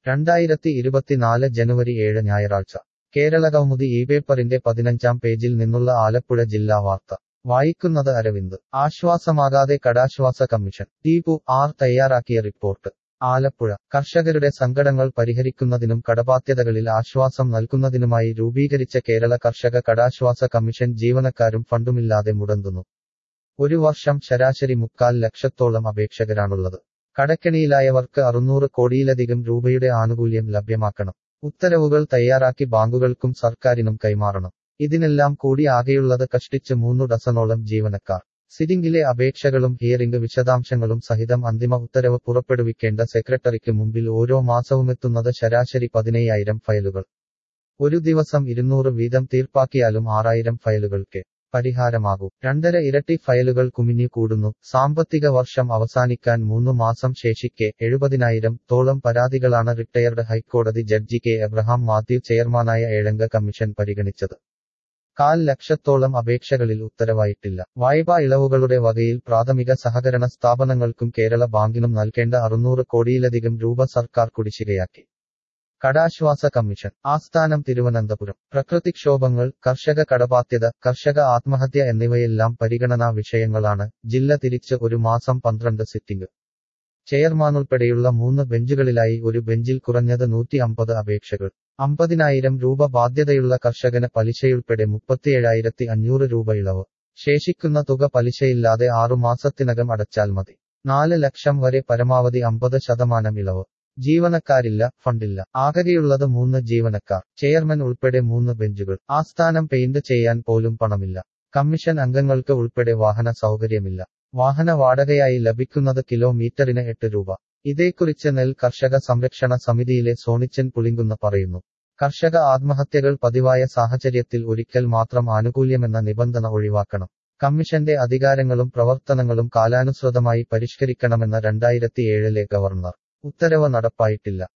രണ്ടായിരത്തി ഇരുപത്തിനാല് ജനുവരി ഏഴ് ഞായറാഴ്ച കേരളകൗമുദി ഈ പേപ്പറിന്റെ പതിനഞ്ചാം പേജിൽ നിന്നുള്ള ആലപ്പുഴ ജില്ലാ വാർത്ത വായിക്കുന്നത് അരവിന്ദ് ആശ്വാസമാകാതെ കടാശ്വാസ കമ്മീഷൻ ദീപു ആർ തയ്യാറാക്കിയ റിപ്പോർട്ട് ആലപ്പുഴ കർഷകരുടെ സങ്കടങ്ങൾ പരിഹരിക്കുന്നതിനും കടബാധ്യതകളിൽ ആശ്വാസം നൽകുന്നതിനുമായി രൂപീകരിച്ച കേരള കർഷക കടാശ്വാസ കമ്മീഷൻ ജീവനക്കാരും ഫണ്ടുമില്ലാതെ മുടങ്ങുന്നു ഒരു വർഷം ശരാശരി മുക്കാൽ ലക്ഷത്തോളം അപേക്ഷകരാണുള്ളത് കടക്കെണിയിലായവർക്ക് അറുന്നൂറ് കോടിയിലധികം രൂപയുടെ ആനുകൂല്യം ലഭ്യമാക്കണം ഉത്തരവുകൾ തയ്യാറാക്കി ബാങ്കുകൾക്കും സർക്കാരിനും കൈമാറണം ഇതിനെല്ലാം കൂടി ആകെയുള്ളത് കഷ്ടിച്ച് മൂന്നു ഡസനോളം ജീവനക്കാർ സിറ്റിംഗിലെ അപേക്ഷകളും ഹിയറിംഗ് വിശദാംശങ്ങളും സഹിതം അന്തിമ ഉത്തരവ് പുറപ്പെടുവിക്കേണ്ട സെക്രട്ടറിക്ക് മുമ്പിൽ ഓരോ മാസവുമെത്തുന്നത് ശരാശരി പതിനയ്യായിരം ഫയലുകൾ ഒരു ദിവസം ഇരുന്നൂറ് വീതം തീർപ്പാക്കിയാലും ആറായിരം ഫയലുകൾക്ക് പരിഹാരമാകൂ രണ്ടര ഇരട്ടി ഫയലുകൾ കുമിഞ്ഞു കൂടുന്നു സാമ്പത്തിക വർഷം അവസാനിക്കാൻ മൂന്നു മാസം ശേഷിക്കെ എഴുപതിനായിരം തോളം പരാതികളാണ് റിട്ടയർഡ് ഹൈക്കോടതി ജഡ്ജി കെ എബ്രഹാം മാത്യു ചെയർമാനായ ഏഴംഗ കമ്മീഷൻ പരിഗണിച്ചത് കാൽ ലക്ഷത്തോളം അപേക്ഷകളിൽ ഉത്തരവായിട്ടില്ല വായ്പാ ഇളവുകളുടെ വകയിൽ പ്രാഥമിക സഹകരണ സ്ഥാപനങ്ങൾക്കും കേരള ബാങ്കിനും നൽകേണ്ട അറുന്നൂറ് കോടിയിലധികം രൂപ സർക്കാർ കുടിശ്ശികയാക്കി കടാശ്വാസ കമ്മീഷൻ ആസ്ഥാനം തിരുവനന്തപുരം പ്രകൃതിക്ഷോഭങ്ങൾ കർഷക കടബാധ്യത കർഷക ആത്മഹത്യ എന്നിവയെല്ലാം പരിഗണനാ വിഷയങ്ങളാണ് ജില്ല തിരിച്ച് ഒരു മാസം പന്ത്രണ്ട് സിറ്റിംഗ് ചെയർമാനുൾപ്പെടെയുള്ള മൂന്ന് ബെഞ്ചുകളിലായി ഒരു ബെഞ്ചിൽ കുറഞ്ഞത് നൂറ്റി അമ്പത് അപേക്ഷകൾ അമ്പതിനായിരം രൂപ ബാധ്യതയുള്ള കർഷകന് പലിശയുൾപ്പെടെ മുപ്പത്തിയേഴായിരത്തി അഞ്ഞൂറ് രൂപ ഇളവ് ശേഷിക്കുന്ന തുക പലിശയില്ലാതെ ആറുമാസത്തിനകം അടച്ചാൽ മതി നാല് ലക്ഷം വരെ പരമാവധി അമ്പത് ശതമാനം ഇളവ് ജീവനക്കാരില്ല ഫണ്ടില്ല ആകെയുള്ളത് മൂന്ന് ജീവനക്കാർ ചെയർമാൻ ഉൾപ്പെടെ മൂന്ന് ബെഞ്ചുകൾ ആസ്ഥാനം പെയിന്റ് ചെയ്യാൻ പോലും പണമില്ല കമ്മീഷൻ അംഗങ്ങൾക്ക് ഉൾപ്പെടെ വാഹന സൗകര്യമില്ല വാഹന വാടകയായി ലഭിക്കുന്നത് കിലോമീറ്ററിന് എട്ട് രൂപ ഇതേക്കുറിച്ച് നെൽ കർഷക സംരക്ഷണ സമിതിയിലെ സോണിച്ചൻ പുളിങ്കുന്ന പറയുന്നു കർഷക ആത്മഹത്യകൾ പതിവായ സാഹചര്യത്തിൽ ഒരിക്കൽ മാത്രം ആനുകൂല്യമെന്ന നിബന്ധന ഒഴിവാക്കണം കമ്മീഷന്റെ അധികാരങ്ങളും പ്രവർത്തനങ്ങളും കാലാനുസൃതമായി പരിഷ്കരിക്കണമെന്ന രണ്ടായിരത്തിയേഴിലെ ഗവർണർ ഉത്തരവ് നടപ്പായിട്ടില്ല